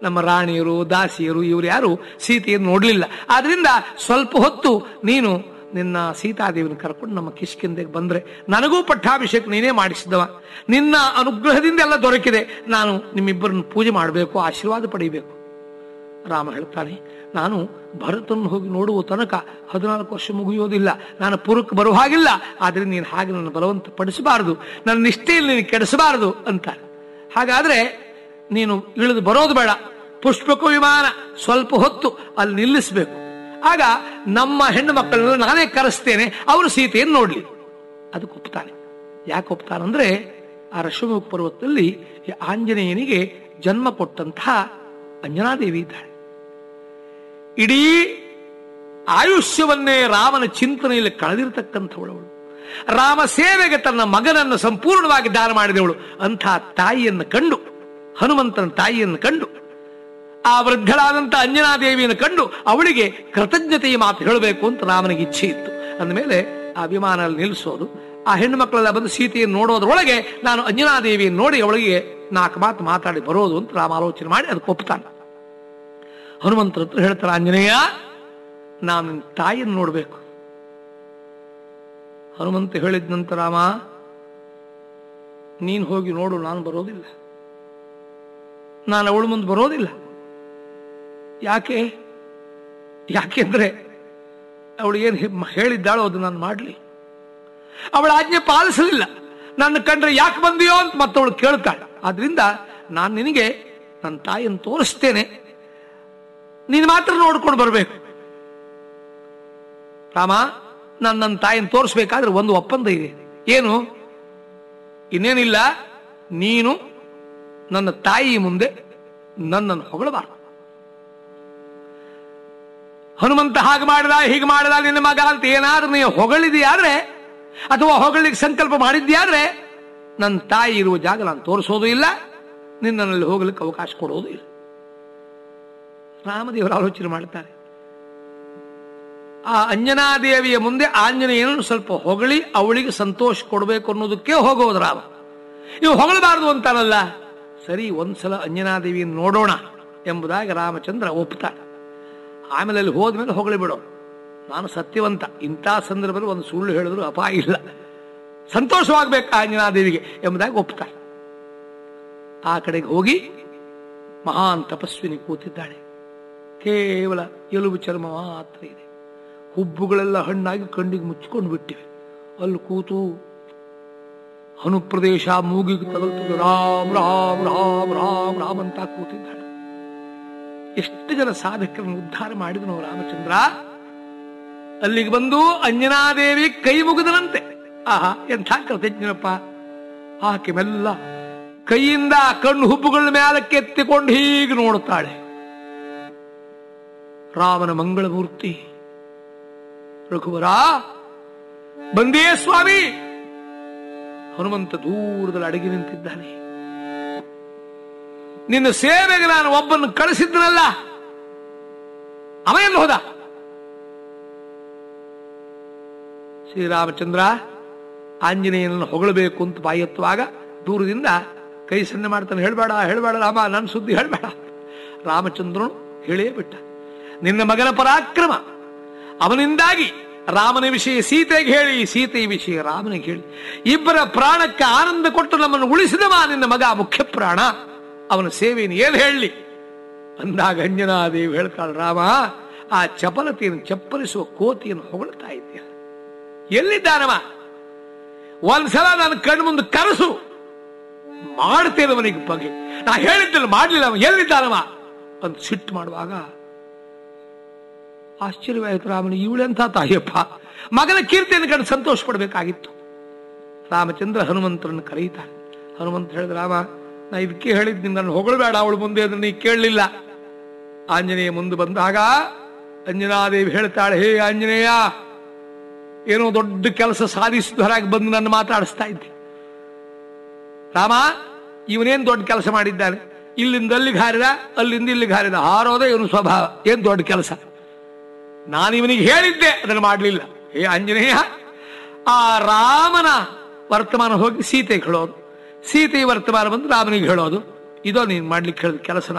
ನಮ್ಮ ರಾಣಿಯರು ದಾಸಿಯರು ಇವರು ಯಾರು ಸೀತೆಯನ್ನು ನೋಡ್ಲಿಲ್ಲ ಆದ್ರಿಂದ ಸ್ವಲ್ಪ ಹೊತ್ತು ನೀನು ನಿನ್ನ ಸೀತಾದೇವಿನ ಕರ್ಕೊಂಡು ನಮ್ಮ ಕಿಷ್ಕಿಂದೆಗೆ ಬಂದ್ರೆ ನನಗೂ ಪಟ್ಟಾಭಿಷೇಕ ನೀನೇ ಮಾಡಿಸಿದವ ನಿನ್ನ ಅನುಗ್ರಹದಿಂದ ಎಲ್ಲ ದೊರಕಿದೆ ನಾನು ನಿಮ್ಮಿಬ್ಬರನ್ನು ಪೂಜೆ ಮಾಡಬೇಕು ಆಶೀರ್ವಾದ ಪಡೆಯಬೇಕು ರಾಮ ಹೇಳ್ತಾನೆ ನಾನು ಭರತನ್ನು ಹೋಗಿ ನೋಡುವ ತನಕ ಹದಿನಾಲ್ಕು ವರ್ಷ ಮುಗಿಯೋದಿಲ್ಲ ನಾನು ಪುರಕ್ಕೆ ಬರುವ ಹಾಗಿಲ್ಲ ಆದ್ರೆ ನೀನು ಹಾಗೆ ನನ್ನ ಬಲವಂತ ಪಡಿಸಬಾರದು ನನ್ನ ನಿಷ್ಠೆಯಲ್ಲಿ ನೀನು ಕೆಡಿಸಬಾರದು ಅಂತಾರೆ ಹಾಗಾದ್ರೆ ನೀನು ಇಳಿದು ಬರೋದು ಬೇಡ ಪುಷ್ಪಕ ವಿಮಾನ ಸ್ವಲ್ಪ ಹೊತ್ತು ಅಲ್ಲಿ ನಿಲ್ಲಿಸಬೇಕು ಆಗ ನಮ್ಮ ಹೆಣ್ಣು ಮಕ್ಕಳನ್ನ ನಾನೇ ಕರೆಸ್ತೇನೆ ಅವರು ಸೀತೆಯನ್ನು ನೋಡ್ಲಿ ಅದಕ್ಕೆ ಒಪ್ತಾನೆ ಯಾಕೆ ಒಪ್ತಾನಂದ್ರೆ ಆ ರಶ್ಮುಖ ಪರ್ವತದಲ್ಲಿ ಈ ಆಂಜನೇಯನಿಗೆ ಜನ್ಮ ಕೊಟ್ಟಂತಹ ಅಂಜನಾದೇವಿ ಇದ್ದಾಳೆ ಇಡೀ ಆಯುಷ್ಯವನ್ನೇ ರಾಮನ ಚಿಂತನೆಯಲ್ಲಿ ಕಳೆದಿರತಕ್ಕಂಥವಳವಳು ರಾಮ ಸೇವೆಗೆ ತನ್ನ ಮಗನನ್ನು ಸಂಪೂರ್ಣವಾಗಿ ದಾನ ಮಾಡಿದವಳು ಅಂಥ ತಾಯಿಯನ್ನು ಕಂಡು ಹನುಮಂತನ ತಾಯಿಯನ್ನು ಕಂಡು ಆ ವೃದ್ಧಳಾದಂಥ ಅಂಜನಾದೇವಿಯನ್ನು ಕಂಡು ಅವಳಿಗೆ ಕೃತಜ್ಞತೆಯ ಮಾತು ಹೇಳಬೇಕು ಅಂತ ರಾಮನಿಗೆ ಇಚ್ಛೆ ಇತ್ತು ಅಂದಮೇಲೆ ಆ ವಿಮಾನ ನಿಲ್ಲಿಸೋದು ಆ ಹೆಣ್ಣು ಮಕ್ಕಳೆಲ್ಲ ಬಂದು ಸೀತೆಯನ್ನು ನೋಡೋದ್ರೊಳಗೆ ನಾನು ಅಂಜನಾದೇವಿಯನ್ನು ನೋಡಿ ಅವಳಿಗೆ ನಾಲ್ಕು ಮಾತು ಮಾತಾಡಿ ಬರೋದು ಅಂತ ರಾಮ ಆಲೋಚನೆ ಮಾಡಿ ಅದಕ್ಕೆ ಒಪ್ತಾನೆ ಹನುಮಂತರ ಹತ್ರ ಹೇಳ್ತಾರೆ ಆಂಜನೇಯ ನಾನು ನಿನ್ನ ತಾಯಿಯನ್ನು ನೋಡಬೇಕು ಹನುಮಂತ ಹೇಳಿದ್ನಂತ ರಾಮ ನೀನು ಹೋಗಿ ನೋಡು ನಾನು ಬರೋದಿಲ್ಲ ನಾನು ಅವಳ ಮುಂದೆ ಬರೋದಿಲ್ಲ ಯಾಕೆ ಯಾಕೆಂದ್ರೆ ಅವಳು ಏನು ಹೇಳಿದ್ದಾಳೋ ಅದು ನಾನು ಮಾಡಲಿ ಅವಳ ಆಜ್ಞೆ ಪಾಲಿಸಲಿಲ್ಲ ನನ್ನ ಕಂಡ್ರೆ ಯಾಕೆ ಬಂದಿಯೋ ಅಂತ ಮತ್ತವಳು ಕೇಳ್ತಾಳೆ ಆದ್ರಿಂದ ನಾನು ನಿನಗೆ ನನ್ನ ತಾಯಿಯನ್ನು ತೋರಿಸ್ತೇನೆ ನೀನು ಮಾತ್ರ ನೋಡ್ಕೊಂಡು ಬರಬೇಕು ರಾಮ ನಾನು ನನ್ನ ತಾಯಿಯನ್ನು ತೋರಿಸ್ಬೇಕಾದ್ರೆ ಒಂದು ಒಪ್ಪಂದ ಇದೆ ಏನು ಇನ್ನೇನಿಲ್ಲ ನೀನು ನನ್ನ ತಾಯಿ ಮುಂದೆ ನನ್ನನ್ನು ಹೊಗಳಬಾರದು ಹನುಮಂತ ಹಾಗೆ ಮಾಡಿದ ಹೀಗೆ ಮಾಡಿದ ನಿನ್ನ ಮಗ ಅಂತ ಏನಾದ್ರೂ ನೀವು ಹೊಗಳಿದೆಯಾದ್ರೆ ಅಥವಾ ಹೊಗಳಿಗೆ ಸಂಕಲ್ಪ ಮಾಡಿದ್ಯಾದ್ರೆ ನನ್ನ ತಾಯಿ ಇರುವ ಜಾಗ ನಾನು ತೋರಿಸೋದು ಇಲ್ಲ ನಿನ್ನಲ್ಲಿ ಹೋಗ್ಲಿಕ್ಕೆ ಅವಕಾಶ ಕೊಡೋದು ಇಲ್ಲ ರಾಮದೇವರು ಆಲೋಚನೆ ಮಾಡ್ತಾರೆ ಆ ಅಂಜನಾದೇವಿಯ ಮುಂದೆ ಆಂಜನೇಯನನ್ನು ಸ್ವಲ್ಪ ಹೊಗಳಿ ಅವಳಿಗೆ ಸಂತೋಷ ಕೊಡಬೇಕು ಅನ್ನೋದಕ್ಕೆ ಹೋಗೋದು ರಾಮ ಇವು ಹೊಗಳಬಾರದು ಅಂತಾನಲ್ಲ ಸರಿ ಒಂದ್ಸಲ ಅಂಜನಾದೇವಿಯನ್ನು ನೋಡೋಣ ಎಂಬುದಾಗಿ ರಾಮಚಂದ್ರ ಒಪ್ತಾನೆ ಆಮೇಲೆ ಅಲ್ಲಿ ಹೋದ್ಮೇಲೆ ಹೊಗಳಿ ಬಿಡೋ ನಾನು ಸತ್ಯವಂತ ಇಂಥ ಸಂದರ್ಭದಲ್ಲಿ ಒಂದು ಸುಳ್ಳು ಹೇಳಿದ್ರು ಅಪಾಯ ಇಲ್ಲ ಸಂತೋಷವಾಗಬೇಕು ಆಂಜನಾದೇವಿಗೆ ಎಂಬುದಾಗಿ ಒಪ್ತಾರೆ ಆ ಕಡೆಗೆ ಹೋಗಿ ಮಹಾನ್ ತಪಸ್ವಿನಿ ಕೂತಿದ್ದಾಳೆ ಕೇವಲ ಎಲುಬು ಚರ್ಮ ಮಾತ್ರ ಇದೆ ಹುಬ್ಬುಗಳೆಲ್ಲ ಹಣ್ಣಾಗಿ ಕಣ್ಣಿಗೆ ಮುಚ್ಚಿಕೊಂಡು ಬಿಟ್ಟಿವೆ ಅಲ್ಲಿ ಕೂತು ಹನುಪ್ರದೇಶ ಮೂಗಿಗೆ ತಗಲ್ತದೆ ರಾಮ್ ರಾಮ್ ರಾಮ್ ರಾಮ್ ರಾಮ್ ಅಂತ ಕೂತಿದ್ದಾಳೆ ಎಷ್ಟು ಜನ ಸಾಧಕರನ್ನು ಉದ್ಧಾರ ಮಾಡಿದನು ರಾಮಚಂದ್ರ ಅಲ್ಲಿಗೆ ಬಂದು ಅಂಜನಾದೇವಿ ಕೈ ಮುಗಿದನಂತೆ ಆಹಾ ಎಂಥ ಕೃತಜ್ಞನಪ್ಪ ಆಕೆ ಮೆಲ್ಲ ಕೈಯಿಂದ ಕಣ್ಣು ಹುಬ್ಬುಗಳ ಮ್ಯಾಲಕ್ಕೆ ಎತ್ತಿಕೊಂಡು ಹೀಗೆ ನೋಡುತ್ತಾಳೆ ರಾಮನ ಮಂಗಳಮೂರ್ತಿ ರಘುವರ ಬಂದೇ ಸ್ವಾಮಿ ಹನುಮಂತ ದೂರದಲ್ಲಿ ಅಡಗಿ ನಿಂತಿದ್ದಾನೆ ನಿನ್ನ ಸೇವೆಗೆ ನಾನು ಒಬ್ಬನ್ನು ಕಳಿಸಿದ್ದನಲ್ಲ ಅವ ಎಲ್ಲಿ ಹೋದ ಶ್ರೀರಾಮಚಂದ್ರ ಆಂಜನೇಯನನ್ನು ಹೊಗಳಬೇಕು ಅಂತ ಬಾಯೆತ್ತುವಾಗ ದೂರದಿಂದ ಕೈ ಸನ್ನೆ ಮಾಡ್ತಾನೆ ಹೇಳ್ಬೇಡ ಹೇಳ್ಬೇಡ ರಾಮ ನನ್ನ ಸುದ್ದಿ ಹೇಳ್ಬೇಡ ರಾಮಚಂದ್ರನು ಹೇಳೇ ಬಿಟ್ಟ ನಿನ್ನ ಮಗನ ಪರಾಕ್ರಮ ಅವನಿಂದಾಗಿ ರಾಮನ ವಿಷಯ ಸೀತೆಗೆ ಹೇಳಿ ಸೀತೆಯ ವಿಷಯ ರಾಮನಿಗೆ ಹೇಳಿ ಇಬ್ಬರ ಪ್ರಾಣಕ್ಕೆ ಆನಂದ ಕೊಟ್ಟು ನಮ್ಮನ್ನು ಉಳಿಸಿದವ ನಿನ್ನ ಮಗ ಮುಖ್ಯ ಪ್ರಾಣ ಅವನ ಸೇವೆಯನ್ನು ಏನು ಹೇಳಲಿ ಅಂದಾಗ ಅಂಜನಾದೇವಿ ಹೇಳ್ತಾಳೆ ರಾಮ ಆ ಚಪಲತೆಯನ್ನು ಚಪ್ಪಲಿಸುವ ಕೋತಿಯನ್ನು ಹೊಗಳ್ತಾ ಇದ್ದೀಯ ಎಲ್ಲಿದ್ದಾನವ ಒಂದ್ಸಲ ನನ್ನ ಕಣ್ಣು ಮುಂದೆ ಕರೆಸು ಮಾಡ್ತೇನೆ ಅವನಿಗೆ ಬಗೆ ನಾ ಹೇಳಿದ್ದಲ್ಲ ಮಾಡ್ಲಿಲ್ಲ ಅವ ಎಲ್ಲಿದ್ದಾನವ ಅಂತ ಸಿಟ್ಟು ಮಾಡುವಾಗ ಆಶ್ಚರ್ಯವಾಯಿತು ರಾಮನ ಇವಳೆಂಥ ತಾಯಿಯಪ್ಪ ಮಗನ ಕೀರ್ತಿಯನ್ನು ಕಂಡು ಸಂತೋಷ ಪಡಬೇಕಾಗಿತ್ತು ರಾಮಚಂದ್ರ ಹನುಮಂತರನ್ನು ಕರೆಯುತ್ತಾರೆ ಹನುಮಂತ ಹೇಳಿದ ರಾಮ ನಾ ಇದಕ್ಕೆ ಹೇಳಿದ್ ನನ್ನ ಹೊಗಳಬೇಡ ಅವಳು ಮುಂದೆ ಅದನ್ನು ನೀ ಕೇಳಲಿಲ್ಲ ಆಂಜನೇಯ ಮುಂದೆ ಬಂದಾಗ ಅಂಜನಾದೇವಿ ಹೇಳ್ತಾಳೆ ಹೇ ಆಂಜನೇಯ ಏನೋ ದೊಡ್ಡ ಕೆಲಸ ಸಾಧಿಸಿದವರಾಗಿ ಬಂದು ನನ್ನ ಮಾತಾಡಿಸ್ತಾ ಇದ್ದೆ ರಾಮ ಇವನೇನ್ ದೊಡ್ಡ ಕೆಲಸ ಮಾಡಿದ್ದಾನೆ ಇಲ್ಲಿಂದ ಅಲ್ಲಿಗೆ ಹಾರಿದ ಅಲ್ಲಿಂದ ಇಲ್ಲಿಗೆ ಹಾರಿದ ಹಾರೋದೇ ಇವನು ಸ್ವಭಾವ ಏನ್ ದೊಡ್ಡ ಕೆಲಸ ನಾನು ಇವನಿಗೆ ಹೇಳಿದ್ದೆ ಅದನ್ನು ಮಾಡಲಿಲ್ಲ ಹೇ ಆಂಜನೇಯ ಆ ರಾಮನ ವರ್ತಮಾನ ಹೋಗಿ ಸೀತೆಗೆ ಹೇಳೋದು ಸೀತೆಯ ವರ್ತಮಾನ ಬಂದು ರಾಮನಿಗೆ ಹೇಳೋದು ಇದೋ ನೀನು ಮಾಡ್ಲಿಕ್ಕೆ ಹೇಳಿದ ಕೆಲಸ